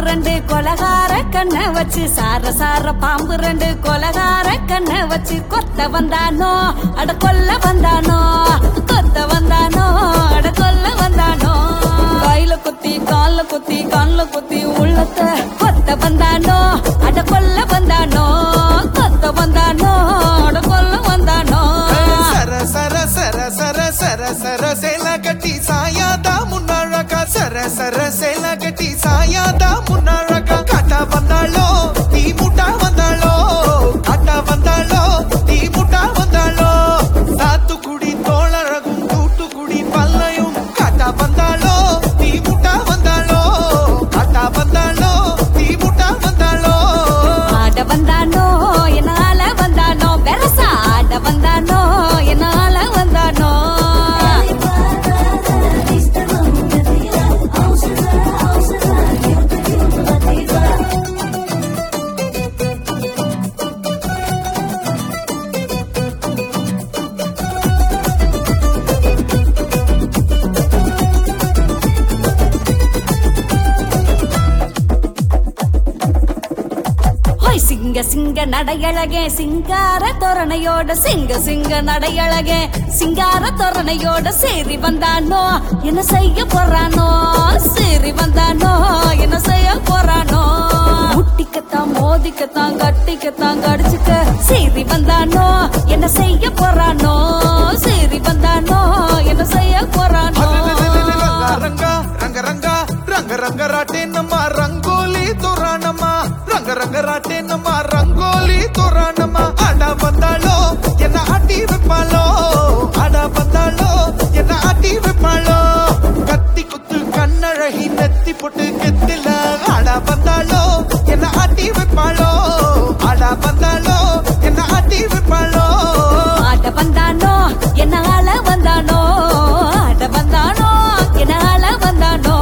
ரெண்டு கொலகார கண்ணை வச்சு சார சார பாம்பு ரெண்டு கொலகார கண்ணை வச்சு கொத்த வந்தானோ அட கொல்ல வந்தானோ கொத்த வந்தானோ அட கொல்ல வந்தானோ கையில குத்தி கால்ல குத்தி கண்ல குத்தி உள்ளத்த கொத்த வந்தானோ அட கொல்ல வந்தானோ கொத்த வந்தானோ அட கொல்ல வந்தானோ சர சர சர சர சர சர சேல கட்டி சாயாதா முன்னாழக்கா சர சர சேல கட்டி சாயாதா முன்னாழக்கா காட்டா வந்தாளோ தீ முட்டா வந்தாளோ காட்டா வந்தாளோ தீ முட்டா வந்தாளோ சாத்துக்குடி தோழரகும் தூத்துக்குடி பல்லையும் காட்டா வந்தாளோ தீ முட்டா வந்தாளோ காட்டா வந்தாளோ தீ முட்டா வந்தாளோ ஆட வந்தானோ என்னால வந்தானோ பெரசா ஆட வந்தானோ என்னால வந்தானோ ஹோய் சிங்க சிங்க நடையழகே சிங்கார தோரணையோட சிங்க சிங்க நடையழகே சிங்கார தோரணையோட சேரி வந்தானோ என்ன செய்ய போறானோ சேரி வந்தானோ என்ன செய்ய போறானோ முட்டிக்கத்தான் மோதிக்கத்தான் கட்டிக்கத்தான் கடிச்சுக்க சேரி வந்தானோ என்ன செய்ய போறானோ சேரி வந்தானோ என்ன செய்ய போறானோ రంగా రంగ రంగా రంగ రంగ రాటేనమ్మా రంగోలీ తోరాణమ్మా రంగ రంగ రాటేనమ్మా రంగోలీ తోరాణమ్మా ఆడ வந்தாளோ என்ன ஆட்டி வைப்பாளோ ஆட வந்தாளோ என்ன ஆட்டி வைப்பாளோ கத்தி குத்து கண்ணழகி நெத்தி போட்டு கெத்தில ஆட வந்தாளோ என்ன ஆட்டி வைப்பாளோ ஆட வந்தாளோ என்ன ஆட்டி வைப்பாளோ ஆட வந்தானோ என்னால வந்தானோ ஆட வந்தானோ என்னால வந்தானோ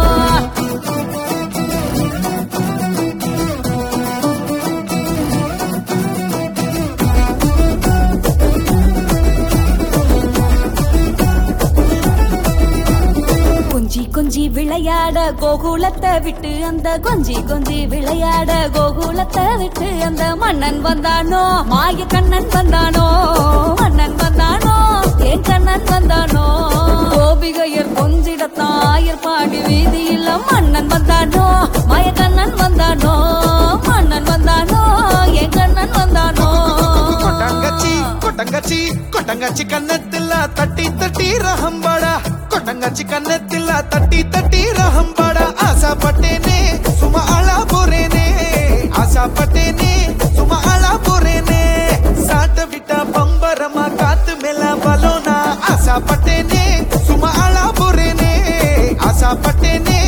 கொஞ்சி கொஞ்சி விளையாட கோகுலத்தை விட்டு அந்த கொஞ்சி கொஞ்சி விளையாட கோகுலத்தை விட்டு அந்த மன்னன் வந்தானோ மாய கண்ணன் வந்தானோ மன்னன் வந்தானோ என் கண்ணன் வந்தானோ கோபிகையர் கொஞ்சிடத்தான் ஆயர் பாடி வீதியில் மன்னன் வந்தானோ மாய கண்ணன் வந்தானோ மன்னன் வந்தானோ என் கண்ணன் வந்தானோ கொட்டங்கச்சி கொட்டங்கச்சி கொட்டங்கச்சி கன்னத்துல தட்டி தட்டி ரஹம்பாடா கொட்டங்கச்சி கன்னத்துல தட்டி தட்டி ரஹம்பாடா ஆசைப்பட்டேனே சும்மா அழா போறேனே ஆசைப்பட்டேனே சும்மா அழா போறேனே சாட்ட விட்டா பம்பரமா காத்து மேல பலோனா ஆசைப்பட்டேனே சும்மா அழா போறேனே ஆசைப்பட்டேனே